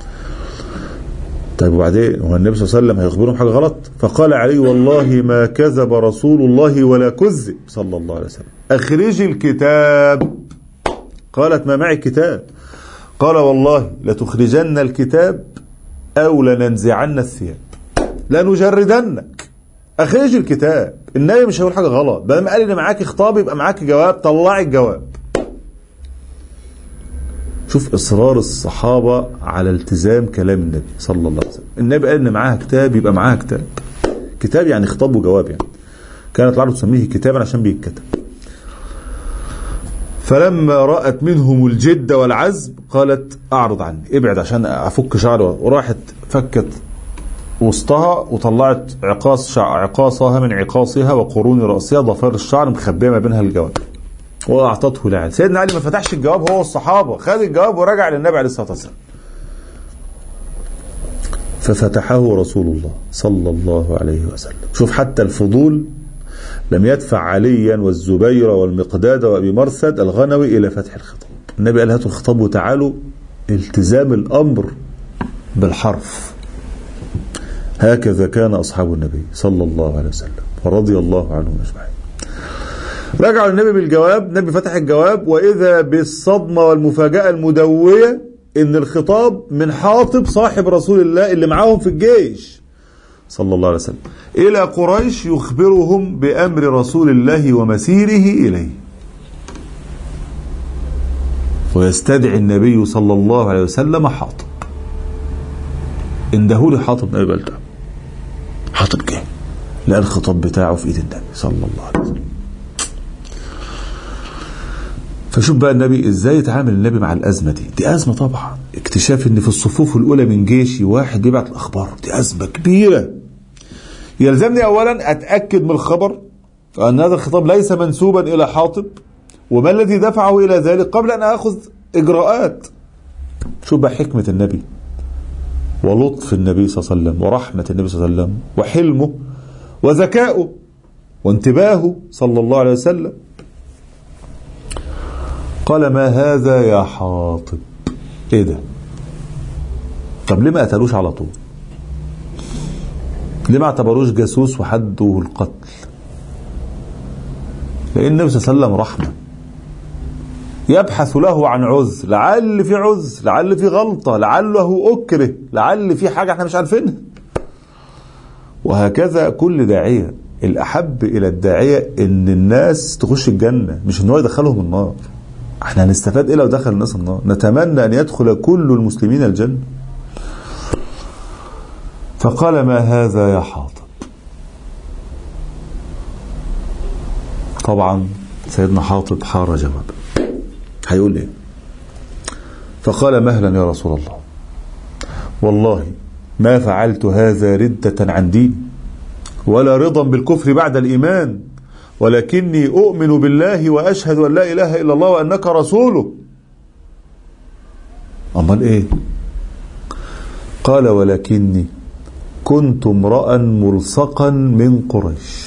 طيب وبعدين هو النبي صلى الله عليه وسلم هيخبرهم حاجة غلط فقال علي والله ما كذب رسول الله ولا كذب صلى الله عليه وسلم أخرجي الكتاب قالت ما معي كتاب قال والله لتخرجن الكتاب أو لننزعن الثياب لنجردنك أخرج الكتاب النبي مش هيقول حاجة غلط بدل ما قال إن معاك خطاب يبقى معاك جواب طلعي الجواب شوف إصرار الصحابة على التزام كلام النبي صلى الله عليه وسلم النبي قال إن معاها كتاب يبقى معاها كتاب كتاب يعني خطاب وجواب يعني كانت العرب تسميه كتابا عشان بيتكتب فلما رأت منهم الجد والعزم قالت أعرض عني ابعد عشان أفك شعري وراحت فكت وسطها وطلعت عقاص شع... عقاصها من عقاصها وقرون رأسها ضفائر الشعر مخبية ما بينها الجواب وأعطته لعلي سيدنا علي ما فتحش الجواب هو الصحابة خد الجواب ورجع للنبي عليه الصلاة والسلام ففتحه رسول الله صلى الله عليه وسلم شوف حتى الفضول لم يدفع عليا والزبير والمقداد وابي مرثد الغنوي الى فتح الخطاب النبي قال هاتوا الخطاب وتعالوا التزام الامر بالحرف هكذا كان اصحاب النبي صلى الله عليه وسلم ورضي الله عنهم اجمعين رجعوا النبي بالجواب النبي فتح الجواب واذا بالصدمه والمفاجاه المدويه ان الخطاب من حاطب صاحب رسول الله اللي معاهم في الجيش صلى الله عليه وسلم إلى قريش يخبرهم بأمر رسول الله ومسيره إليه ويستدعي النبي صلى الله عليه وسلم حاطب اندهولي حاطب بن أبي بلتع حاطب جه لقى الخطاب بتاعه في ايد النبي صلى الله عليه وسلم فشوف بقى النبي ازاي يتعامل النبي مع الازمه دي دي ازمه طبعا اكتشاف ان في الصفوف الاولى من جيشي واحد بيبعت الاخبار دي ازمه كبيره يلزمني اولا اتاكد من الخبر ان هذا الخطاب ليس منسوبا الى حاطب وما الذي دفعه الى ذلك قبل ان اخذ اجراءات شوف بقى حكمه النبي ولطف النبي صلى الله عليه وسلم ورحمه النبي صلى الله عليه وسلم وحلمه وذكائه وانتباهه صلى الله عليه وسلم قال ما هذا يا حاطب ايه ده طب ليه ما قتلوش على طول ليه ما اعتبروش جاسوس وحده القتل لان النبي صلى الله عليه وسلم رحمه يبحث له عن عذر لعل في عذر لعل في غلطه لعله اكره لعل في حاجه احنا مش عارفينها وهكذا كل داعيه الاحب الى الداعيه ان الناس تخش الجنه مش ان هو يدخلهم النار احنا هنستفاد ايه لو دخل الناس النار نتمنى ان يدخل كل المسلمين الجنه فقال ما هذا يا حاطب طبعا سيدنا حاطب حار جواب هيقول ايه فقال مهلا يا رسول الله والله ما فعلت هذا ردة عن دين ولا رضا بالكفر بعد الإيمان ولكني أؤمن بالله وأشهد أن لا إله إلا الله وأنك رسوله أمال إيه قال ولكني كنت امرأ ملصقا من قريش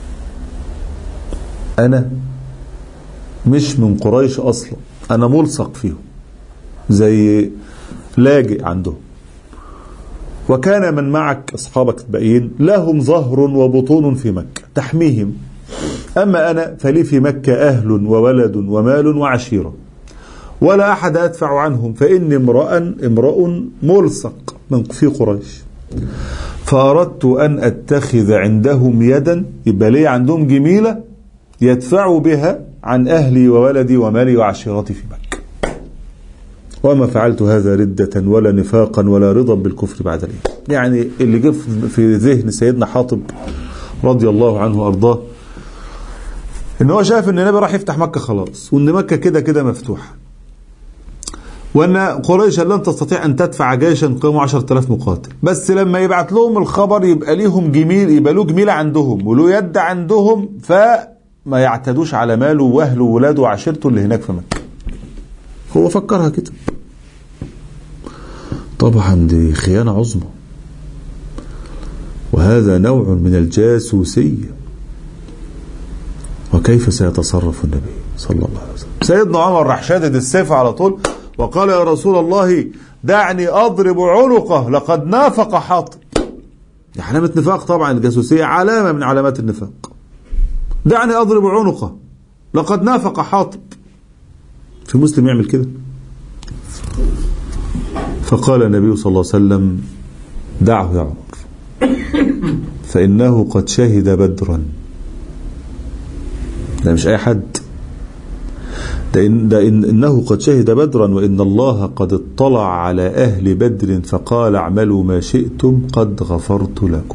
أنا مش من قريش أصلا أنا ملصق فيهم زي لاجئ عندهم وكان من معك أصحابك الباقيين لهم ظهر وبطون في مكة تحميهم أما أنا فلي في مكة أهل وولد ومال وعشيرة ولا أحد أدفع عنهم فإني امرأ امرأ ملصق من في قريش فأردت أن أتخذ عندهم يدا يبقى لي عندهم جميلة يدفعوا بها عن أهلي وولدي ومالي وعشيرتي في مكة وما فعلت هذا ردة ولا نفاقا ولا رضا بالكفر بعد الإيمان يعني اللي جه في ذهن سيدنا حاطب رضي الله عنه وأرضاه ان هو شايف ان النبي راح يفتح مكة خلاص وان مكة كده كده مفتوحة وان قريش لن تستطيع ان تدفع جيشا قيمه 10000 مقاتل بس لما يبعت لهم الخبر يبقى ليهم جميل يبقى له جميلة عندهم وله يد عندهم فما يعتدوش على ماله واهله وولاده وعشيرته اللي هناك في مكة هو فكرها كده طبعا دي خيانة عظمى وهذا نوع من الجاسوسيه وكيف سيتصرف النبي صلى الله عليه وسلم سيدنا عمر راح شادد السيف على طول وقال يا رسول الله دعني أضرب عنقه لقد نافق حاطب دي علامة نفاق طبعا الجاسوسية علامة من علامات النفاق دعني أضرب عنقه لقد نافق حاطب في مسلم يعمل كده فقال النبي صلى الله عليه وسلم دعه يا عمر فإنه قد شهد بدرا ده مش أي حد ده, إن ده إن إنه قد شهد بدرا وإن الله قد اطلع على أهل بدر فقال اعملوا ما شئتم قد غفرت لكم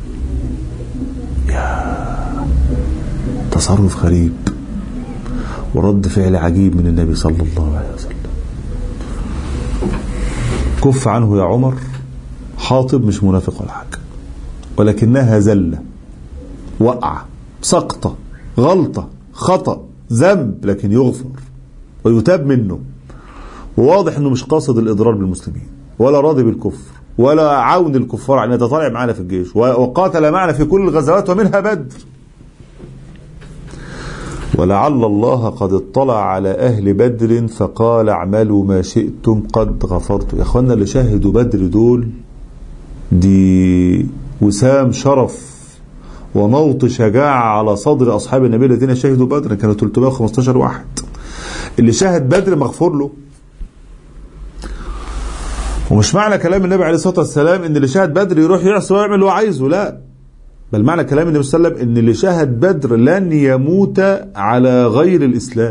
يا تصرف غريب ورد فعل عجيب من النبي صلى الله عليه وسلم كف عنه يا عمر حاطب مش منافق ولا حاجة ولكنها زلة وقعة سقطة غلطة خطأ ذنب لكن يغفر ويتاب منه وواضح انه مش قاصد الاضرار بالمسلمين ولا راضي بالكفر ولا عون الكفار ان يتطلع معنا في الجيش وقاتل معنا في كل الغزوات ومنها بدر ولعل الله قد اطلع على أهل بدر فقال اعملوا ما شئتم قد غفرت يا أخوانا اللي شاهدوا بدر دول دي وسام شرف وموط شجاعة على صدر أصحاب النبي الذين شهدوا بدر كانوا 315 واحد اللي شاهد بدر مغفور له ومش معنى كلام النبي عليه الصلاة والسلام ان اللي شاهد بدر يروح يعصي ويعمل اللي هو عايزه لا بل معنى كلام النبي صلى الله عليه وسلم ان اللي شاهد بدر لن يموت على غير الاسلام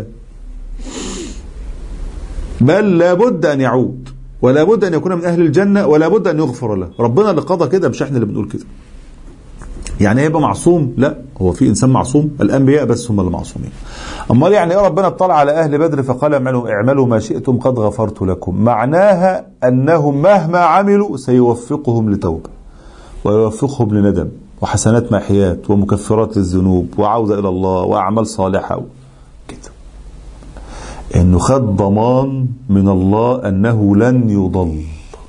بل لابد ان يعود ولا بد ان يكون من اهل الجنه ولا بد ان يغفر له ربنا اللي قضى كده مش احنا اللي بنقول كده يعني هيبقى معصوم لا هو في انسان معصوم الانبياء بس هم اللي معصومين امال يعني ايه ربنا اطلع على اهل بدر فقال اعملوا اعملوا ما شئتم قد غفرت لكم معناها انهم مهما عملوا سيوفقهم لتوبه ويوفقهم لندم وحسنات محيات ومكفرات للذنوب وعوده الى الله واعمال صالحه كده انه خد ضمان من الله انه لن يضل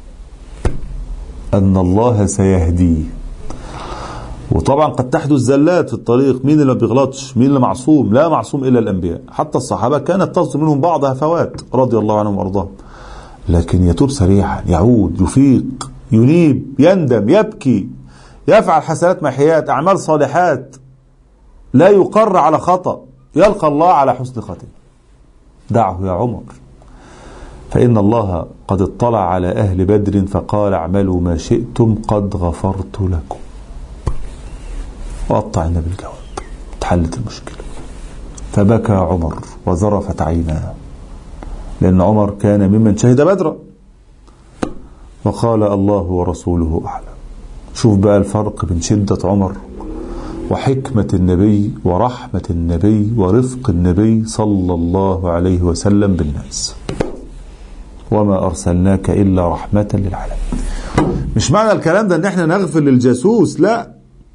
ان الله سيهديه وطبعا قد تحدث زلات في الطريق مين اللي ما بيغلطش مين اللي معصوم لا معصوم الا الانبياء حتى الصحابه كانت تصدر منهم بعض هفوات رضي الله عنهم وارضاهم لكن يتوب سريعا يعود يفيق ينيب يندم يبكي يفعل حسنات محيات اعمال صالحات لا يقر على خطأ يلقى الله على حسن خاتمه دعه يا عمر فإن الله قد اطلع على أهل بدر فقال اعملوا ما شئتم قد غفرت لكم وقطعنا بالجواب اتحلت المشكلة فبكى عمر وذرفت عيناه لأن عمر كان ممن شهد بدرا وقال الله ورسوله أعلم شوف بقى الفرق بين شدة عمر وحكمة النبي ورحمة النبي ورفق النبي صلى الله عليه وسلم بالناس وما أرسلناك إلا رحمة للعالمين مش معنى الكلام ده ان احنا نغفر للجاسوس لا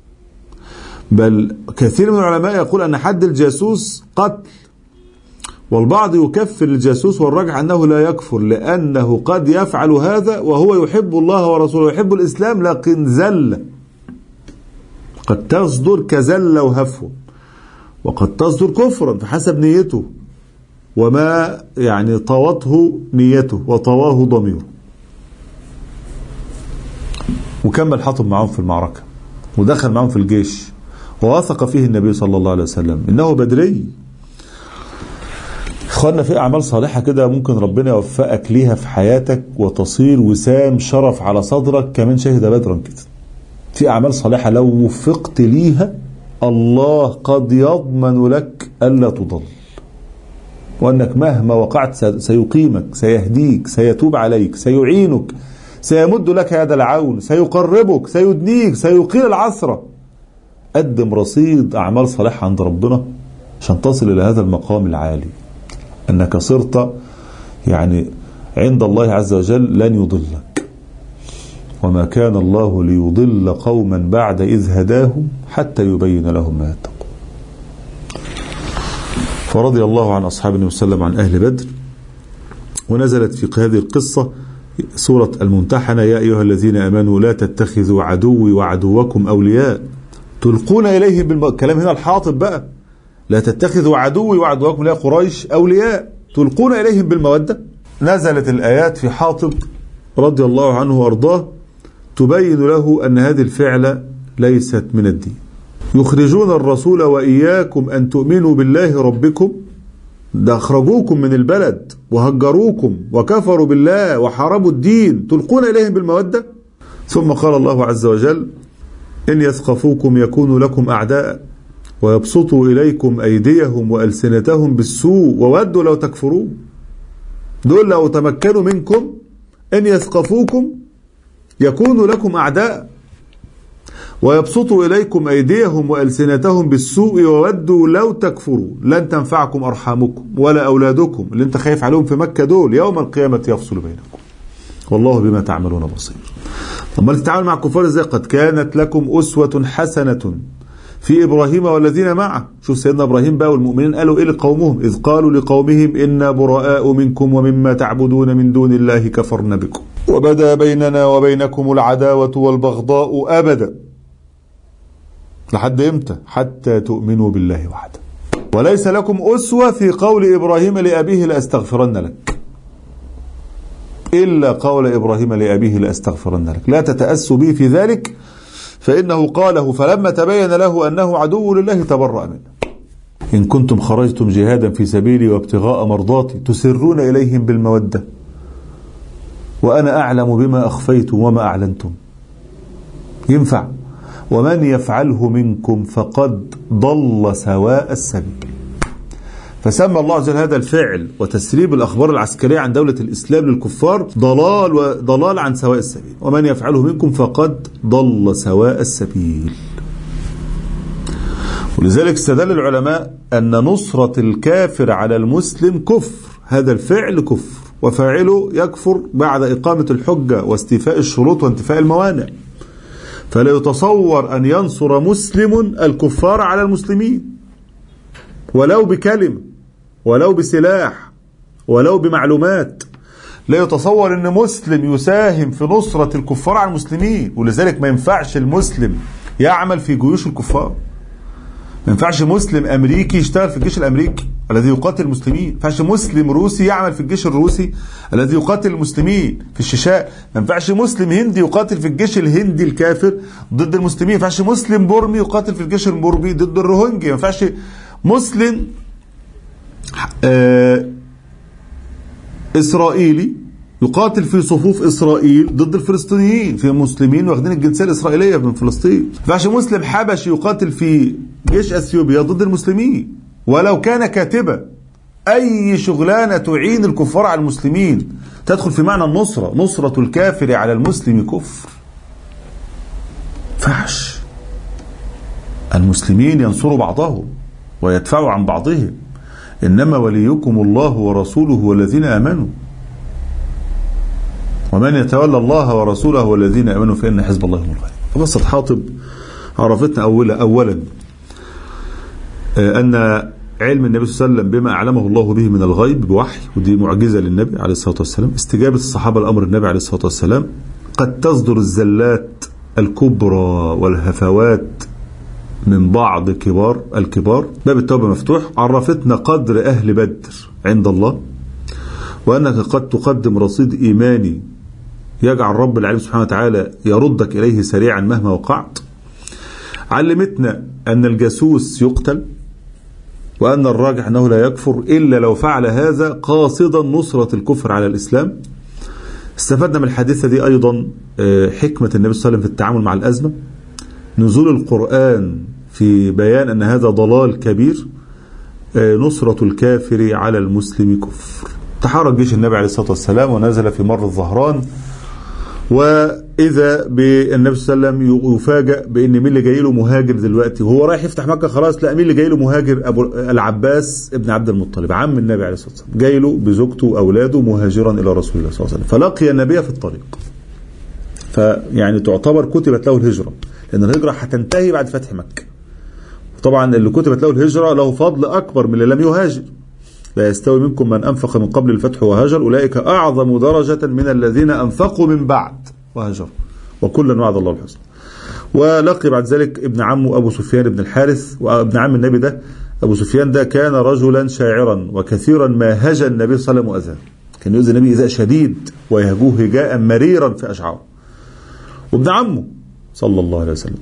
بل كثير من العلماء يقول ان حد الجاسوس قتل والبعض يكفر الجاسوس والراجح انه لا يكفر لانه قد يفعل هذا وهو يحب الله ورسوله ويحب الاسلام لكن زل قد تصدر كزلة وهفوة وقد تصدر كفرا فحسب نيته وما يعني طوته نيته وطواه ضميره وكمل حاطب معهم في المعركة ودخل معهم في الجيش ووثق فيه النبي صلى الله عليه وسلم إنه بدري اخوانا في أعمال صالحة كده ممكن ربنا يوفقك ليها في حياتك وتصير وسام شرف على صدرك كمان شهد بدرا كده في أعمال صالحة لو وفقت ليها الله قد يضمن لك ألا تضل وأنك مهما وقعت سيقيمك سيهديك سيتوب عليك سيعينك سيمد لك يد العون سيقربك سيدنيك سيقيل العثرة قدم رصيد أعمال صالحة عند ربنا عشان تصل إلى هذا المقام العالي أنك صرت يعني عند الله عز وجل لن يضلك وما كان الله ليضل قوما بعد إذ هداهم حتى يبين لهم ما يتقون فرضي الله عن أصحاب النبي صلى الله عليه وسلم عن أهل بدر ونزلت في هذه القصة سورة الممتحنة يا أيها الذين آمنوا لا تتخذوا عدوي وعدوكم أولياء تلقون إليهم بالم... كلام هنا الحاطب بقى لا تتخذوا عدوي وعدوكم لا قريش أولياء تلقون إليهم بالمودة نزلت الآيات في حاطب رضي الله عنه وأرضاه تبين له أن هذه الفعلة ليست من الدين يخرجون الرسول وإياكم أن تؤمنوا بالله ربكم ده أخرجوكم من البلد وهجروكم وكفروا بالله وحاربوا الدين تلقون إليهم بالمودة ثم قال الله عز وجل إن يثقفوكم يكونوا لكم أعداء ويبسطوا إليكم أيديهم وألسنتهم بالسوء وودوا لو تكفرون دول لو تمكنوا منكم إن يثقفوكم يكونوا لكم أعداء ويبسطوا إليكم أيديهم وألسنتهم بالسوء وودوا لو تكفروا لن تنفعكم أرحامكم ولا أولادكم اللي انت خايف عليهم في مكة دول يوم القيامة يفصل بينكم والله بما تعملون بصير أما تتعامل مع الكفار ازاي قد كانت لكم أسوة حسنة في إبراهيم والذين معه شوف سيدنا إبراهيم بقى والمؤمنين قالوا إيه لقومهم إذ قالوا لقومهم إنا براء منكم ومما تعبدون من دون الله كفرنا بكم وبدا بيننا وبينكم العداوة والبغضاء أبدا لحد إمتى حتى تؤمنوا بالله وحده وليس لكم أسوة في قول إبراهيم لأبيه لأستغفرن لك إلا قول إبراهيم لأبيه لأستغفرن لك لا تتأسوا به في ذلك فإنه قاله فلما تبين له أنه عدو لله تبرأ منه إن كنتم خرجتم جهادا في سبيلي وابتغاء مرضاتي تسرون إليهم بالمودة وأنا أعلم بما أخفيتم وما أعلنتم ينفع ومن يفعله منكم فقد ضل سواء السبيل فسمى الله عز وجل هذا الفعل وتسريب الأخبار العسكرية عن دولة الإسلام للكفار ضلال وضلال عن سواء السبيل ومن يفعله منكم فقد ضل سواء السبيل ولذلك استدل العلماء أن نصرة الكافر على المسلم كفر هذا الفعل كفر وفاعله يكفر بعد إقامة الحجة واستيفاء الشروط وانتفاء الموانع فلا يتصور أن ينصر مسلم الكفار على المسلمين ولو بكلمة ولو بسلاح ولو بمعلومات لا يتصور أن مسلم يساهم في نصرة الكفار على المسلمين ولذلك ما ينفعش المسلم يعمل في جيوش الكفار ما ينفعش مسلم امريكي يشتغل في الجيش الامريكي الذي يقاتل المسلمين ما ينفعش مسلم روسي يعمل في الجيش الروسي الذي يقاتل المسلمين في الشيشاء ما ينفعش مسلم هندي يقاتل في الجيش الهندي الكافر ضد المسلمين ما ينفعش مسلم بورمي يقاتل في الجيش البورمي ضد الروهنجي ما ينفعش مسلم آه اسرائيلي يقاتل في صفوف اسرائيل ضد الفلسطينيين في مسلمين واخدين الجنسيه الاسرائيليه من فلسطين ما ينفعش مسلم حبشي يقاتل في جيش اثيوبيا ضد المسلمين ولو كان كاتبا اي شغلانه تعين الكفار على المسلمين تدخل في معنى النصره نصره الكافر على المسلم كفر فحش المسلمين ينصروا بعضهم ويدفعوا عن بعضهم انما وليكم الله ورسوله والذين امنوا ومن يتولى الله ورسوله والذين امنوا فان حزب الله هم الغالبون قصه حاطب عرفتنا اولا اولا ان علم النبي صلى الله عليه وسلم بما اعلمه الله به من الغيب بوحي ودي معجزه للنبي عليه الصلاه والسلام استجابه الصحابه لامر النبي عليه الصلاه والسلام قد تصدر الزلات الكبرى والهفوات من بعض كبار الكبار باب التوبه مفتوح عرفتنا قدر اهل بدر عند الله وانك قد تقدم رصيد ايماني يجعل رب العالمين سبحانه وتعالى يردك إليه سريعا مهما وقعت علمتنا أن الجاسوس يقتل وأن الراجح أنه لا يكفر إلا لو فعل هذا قاصدا نصرة الكفر على الإسلام استفدنا من الحادثة دي أيضا حكمة النبي صلى الله عليه وسلم في التعامل مع الأزمة نزول القرآن في بيان أن هذا ضلال كبير نصرة الكافر على المسلم كفر تحرك جيش النبي عليه الصلاة والسلام ونزل في مر الظهران واذا بالنبي صلى الله عليه وسلم يفاجئ بان مين اللي جاي له مهاجر دلوقتي وهو رايح يفتح مكه خلاص لا مين اللي جاي له مهاجر ابو العباس ابن عبد المطلب عم النبي عليه الصلاه والسلام جاي له بزوجته واولاده مهاجرا الى رسول الله صلى الله عليه وسلم فلقي النبي في الطريق فيعني تعتبر كتبت له الهجره لان الهجره هتنتهي بعد فتح مكه طبعا اللي كتبت له الهجره له فضل اكبر من اللي لم يهاجر لا يستوي منكم من أنفق من قبل الفتح وهاجر أولئك أعظم درجة من الذين أنفقوا من بعد وهاجروا وكلا وعد الله الحسنى ولقي بعد ذلك ابن عمه أبو سفيان بن الحارث وابن عم النبي ده أبو سفيان ده كان رجلا شاعرا وكثيرا ما هجى النبي صلى الله عليه وسلم كان يؤذي النبي إذاء شديد ويهجوه هجاء مريرا في أشعاره وابن عمه صلى الله عليه وسلم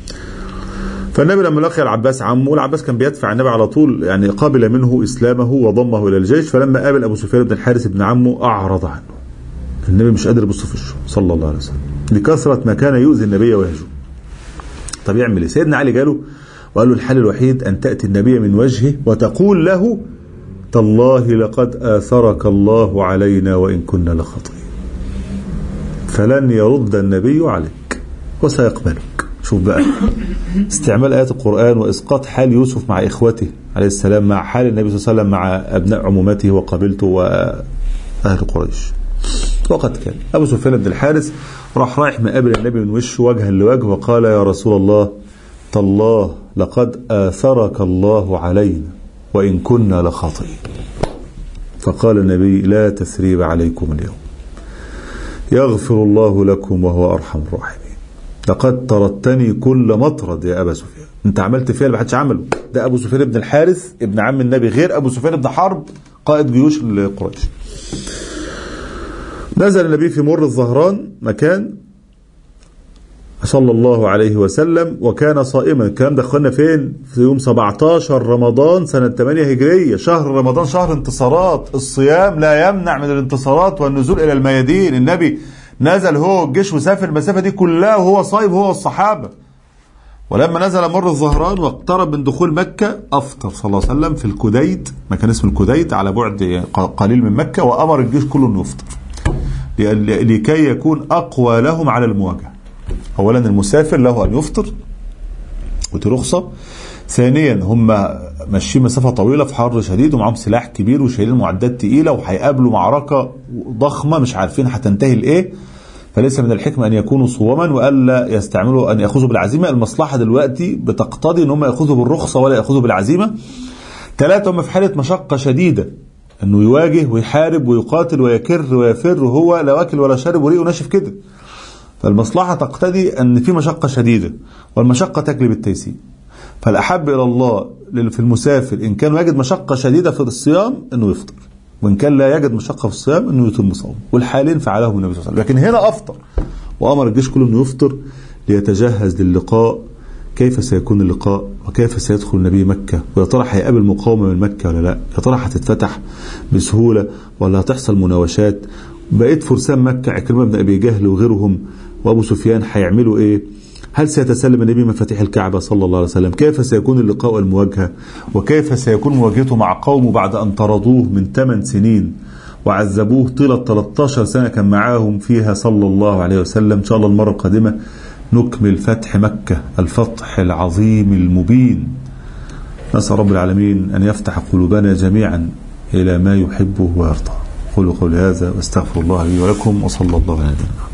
فالنبي لما لقي العباس عمه العباس كان بيدفع النبي على طول يعني قبل منه اسلامه وضمه الى الجيش فلما قابل ابو سفيان بن الحارث بن عمه اعرض عنه النبي مش قادر يبص في وشه صلى الله عليه وسلم لكثره ما كان يؤذي النبي ويهجو طب يعمل ايه سيدنا علي جاله وقال له الحل الوحيد ان تاتي النبي من وجهه وتقول له تالله لقد اثرك الله علينا وان كنا لخطئين فلن يرد النبي عليك وسيقبلك شوف بقى استعمال آيات القرآن وإسقاط حال يوسف مع إخوته عليه السلام مع حال النبي صلى الله عليه وسلم مع أبناء عمومته وقبيلته وأهل قريش وقد كان أبو سفيان بن الحارث راح رايح مقابل النبي من وشه وجها لوجه وقال يا رسول الله تالله لقد آثرك الله علينا وإن كنا لخاطئين فقال النبي لا تثريب عليكم اليوم يغفر الله لكم وهو أرحم الراحمين لقد طردتني كل مطرد يا ابا سفيان انت عملت فيها اللي محدش عمله ده ابو سفيان بن الحارث ابن عم النبي غير ابو سفيان بن حرب قائد جيوش قريش نزل النبي في مر الظهران مكان صلى الله عليه وسلم وكان صائما الكلام ده اخوانا فين في يوم 17 رمضان سنة 8 هجرية شهر رمضان شهر انتصارات الصيام لا يمنع من الانتصارات والنزول إلى الميادين النبي نزل هو الجيش وسافر المسافة دي كلها وهو صائم هو الصحابة ولما نزل مر الظهران واقترب من دخول مكة أفطر صلى الله عليه وسلم في الكديد مكان اسمه الكديد على بعد قليل من مكة وأمر الجيش كله أنه يفطر لكي يكون أقوى لهم على المواجهة أولا المسافر له أن يفطر ودي رخصة ثانيا هم ماشيين مسافة طويلة في حر شديد ومعاهم سلاح كبير وشايلين معدات تقيلة وهيقابلوا معركة ضخمة مش عارفين هتنتهي لإيه فليس من الحكمة أن يكونوا صوما وألا يستعملوا أن يأخذوا بالعزيمة المصلحة دلوقتي بتقتضي أن هم يأخذوا بالرخصة ولا يأخذوا بالعزيمة ثلاثة هم في حالة مشقة شديدة أنه يواجه ويحارب ويقاتل ويكر ويفر وهو لا واكل ولا شارب وريقه ناشف كده فالمصلحة تقتضي أن في مشقة شديدة والمشقة تجلب التيسير فالأحب إلى الله في المسافر إن كان يجد مشقة شديدة في الصيام أنه يفطر وإن كان لا يجد مشقة في الصيام أنه يتم صوم والحالين فعلهم النبي صلى الله عليه وسلم لكن هنا أفطر وأمر الجيش كله أنه يفطر ليتجهز للقاء كيف سيكون اللقاء وكيف سيدخل النبي مكة ويا ترى هيقابل مقاومة من مكة ولا لا يا ترى هتتفتح بسهولة ولا هتحصل مناوشات بقيت فرسان مكة عكرمة بن أبي جهل وغيرهم وأبو سفيان هيعملوا إيه هل سيتسلم النبي مفاتيح الكعبة صلى الله عليه وسلم كيف سيكون اللقاء والمواجهة وكيف سيكون مواجهته مع قومه بعد أن طردوه من 8 سنين وعذبوه طيلة 13 سنة كان معاهم فيها صلى الله عليه وسلم إن شاء الله المرة القادمة نكمل فتح مكة الفتح العظيم المبين نسأل رب العالمين أن يفتح قلوبنا جميعا إلى ما يحبه ويرضى قولوا قولي هذا واستغفر الله لي ولكم وصلى الله على نبينا